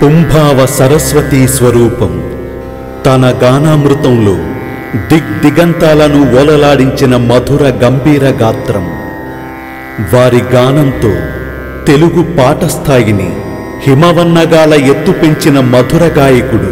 పుంభావ సరస్వతీ స్వరూపం తన గానామృతంలో దిగ్దిగంతాలను ఓలలాడించిన మధుర గంభీర గాత్రం వారి గానంతో తెలుగు పాట స్థాయిని హిమవన్నగాల ఎత్తు పెంచిన మధుర గాయకుడు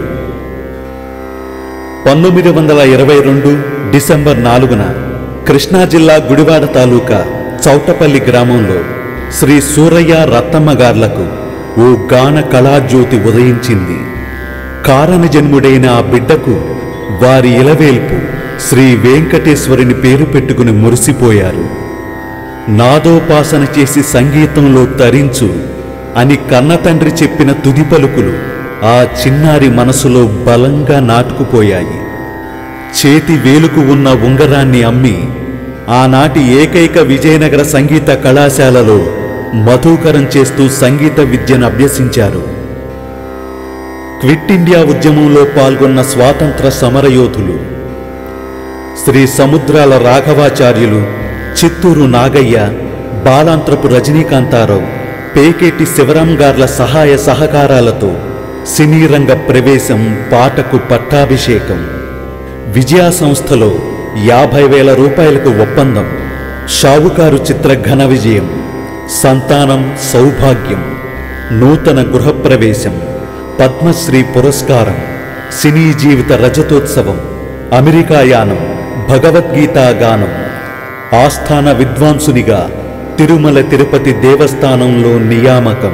పంతొమ్మిది వందల ఇరవై రెండు డిసెంబర్ నాలుగున కృష్ణా జిల్లా గుడివాడ తాలూకా చౌటపల్లి గ్రామంలో శ్రీ సూరయ్య రత్తమ్మ గార్లకు ఓ గాన కళాజ్యోతి ఉదయించింది కారణ జన్ముడైన ఆ బిడ్డకు వారి ఇలవేల్పు శ్రీ వెంకటేశ్వరుని పేరు పెట్టుకుని మురిసిపోయారు నాదోపాసన చేసి సంగీతంలో తరించు అని కన్నతండ్రి చెప్పిన తుది పలుకులు ఆ చిన్నారి మనసులో బలంగా నాటుకుపోయాయి చేతి వేలుకు ఉన్న ఉంగరాన్ని అమ్మి ఆనాటి ఏకైక విజయనగర సంగీత కళాశాలలో మధుకరం చేస్తూ సంగీత విద్యను అభ్యసించారు క్విట్ ఇండియా ఉద్యమంలో పాల్గొన్న స్వాతంత్ర సమరయోధులు శ్రీ సముద్రాల రాఘవాచార్యులు చిత్తూరు నాగయ్య బాలాంత్రపు రజనీకాంతారావు పేకేటి శివరాం గార్ల సహాయ సహకారాలతో సినీ రంగ ప్రవేశం పాటకు పట్టాభిషేకం విజయ సంస్థలో యాభై వేల రూపాయలకు ఒప్పందం షావుకారు చిత్ర ఘన విజయం సంతానం సౌభాగ్యం నూతన గృహప్రవేశం పద్మశ్రీ పురస్కారం సినీ జీవిత రజతోత్సవం అమెరికా యానం భగవద్గీతా గానం ఆస్థాన విద్వాంసునిగా తిరుమల తిరుపతి దేవస్థానంలో నియామకం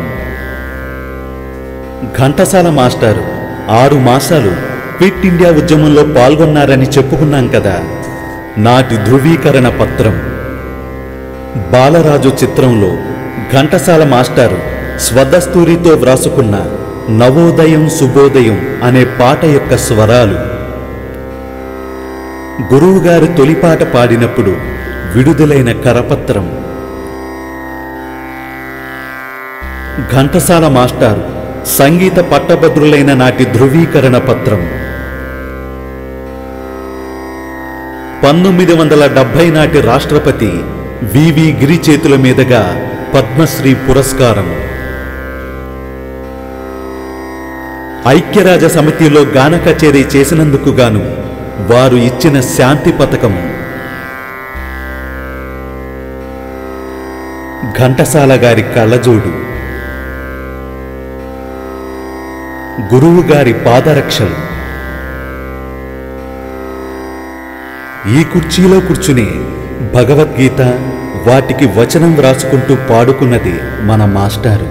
ఘంటసాల మాస్టారు ఆరు మాసాలు క్విట్ ఇండియా ఉద్యమంలో పాల్గొన్నారని చెప్పుకున్నాం కదా నాటి ధృవీకరణ పత్రం బాలరాజు చిత్రంలో ఘంటసాల మాస్టారు స్వదస్తూరితో వ్రాసుకున్న నవోదయం శుభోదయం అనే పాట యొక్క స్వరాలు గురువుగారి తొలిపాట పాడినప్పుడు విడుదలైన కరపత్రం ఘంటసాల మాస్టారు సంగీత పట్టభద్రులైన నాటి ధృవీకరణ పత్రం పంతొమ్మిది వందల డెబ్భై నాటి రాష్ట్రపతి వివి గిరి చేతుల మీదుగా పద్మశ్రీ పురస్కారం ఐక్యరాజ సమితిలో గాన కచేరీ చేసినందుకు గాను వారు ఇచ్చిన శాంతి పథకం ఘంటసాల గారి కళ్ళజోడు గురువు గారి పాదరక్షలు ఈ కుర్చీలో కూర్చుని భగవద్గీత వాటికి వచనం వ్రాసుకుంటూ పాడుకున్నది మన మాస్టారు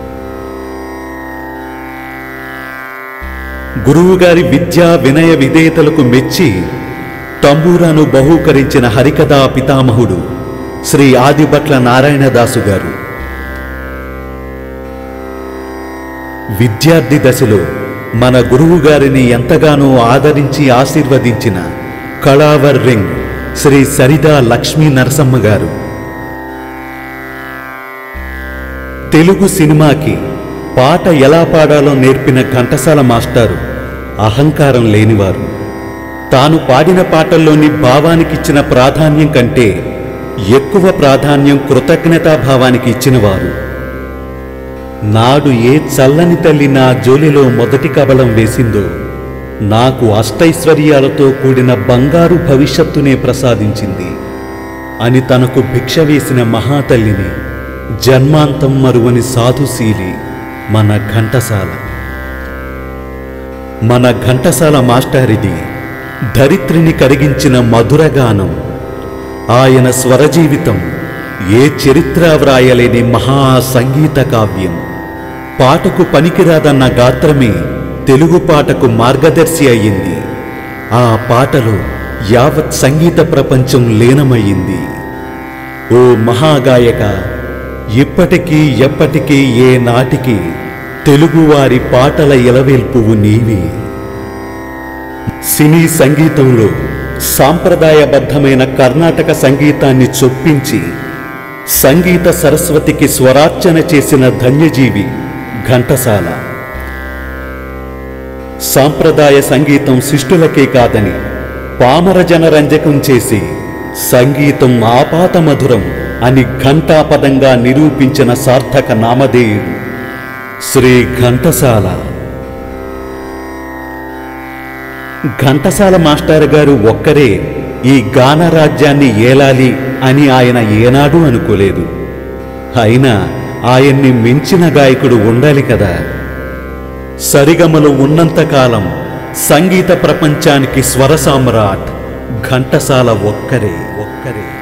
గురువుగారి విద్యా వినయ విధేయతలకు మెచ్చి తంబూరాను బహూకరించిన హరికథా పితామహుడు శ్రీ ఆదిభట్ల నారాయణదాసు గారు విద్యార్థి దశలో మన గురువు గారిని ఎంతగానో ఆదరించి ఆశీర్వదించిన కళావర్ రింగ్ శ్రీ సరిదా లక్ష్మీ నరసమ్మ గారు తెలుగు సినిమాకి పాట ఎలా పాడాలో నేర్పిన ఘంటసాల మాస్టారు అహంకారం లేనివారు తాను పాడిన పాటల్లోని భావానికిచ్చిన ప్రాధాన్యం కంటే ఎక్కువ ప్రాధాన్యం కృతజ్ఞతాభావానికి ఇచ్చినవారు నాడు ఏ చల్లని తల్లి నా జోలిలో మొదటి కబలం వేసిందో నాకు అష్టైశ్వర్యాలతో కూడిన బంగారు భవిష్యత్తునే ప్రసాదించింది అని తనకు భిక్ష వేసిన మహాతల్లిని జన్మాంతం మరువని సాధుశీలి మన ఘంటసాల మన ఘంటసాల మాస్టారిది ధరిత్రిని కరిగించిన మధురగానం ఆయన స్వరజీవితం ఏ చరిత్ర వ్రాయలేని మహా సంగీత కావ్యం పాటకు పనికిరాదన్న గాత్రమే తెలుగు పాటకు మార్గదర్శి అయ్యింది ఆ పాటలో యావత్ సంగీత ప్రపంచం లీనమయ్యింది ఓ మహాగాయక ఇప్పటికీ ఎప్పటికీ ఏ నాటికి తెలుగువారి పాటల ఇలవేల్పువు నీవే సినీ సంగీతంలో సాంప్రదాయబద్ధమైన కర్ణాటక సంగీతాన్ని చొప్పించి సంగీత సరస్వతికి స్వరార్చన చేసిన ధన్యజీవి ఘంటసాల సాంప్రదాయ సంగీతం శిష్టులకే కాదని పామర జనరంజకం చేసి సంగీతం ఆపాత మధురం అని ఘంటాపదంగా నిరూపించిన సార్థక నామధేయుడు శ్రీ ఘంటసాల ఘంటసాల మాస్టర్ గారు ఒక్కరే ఈ గాన రాజ్యాన్ని ఏలాలి అని ఆయన ఏనాడూ అనుకోలేదు అయినా ఆయన్ని మించిన గాయకుడు ఉండాలి కదా సరిగమలు ఉన్నంతకాలం సంగీత ప్రపంచానికి స్వర సామ్రాట్ ఘంటసాల ఒక్కరే ఒక్కరే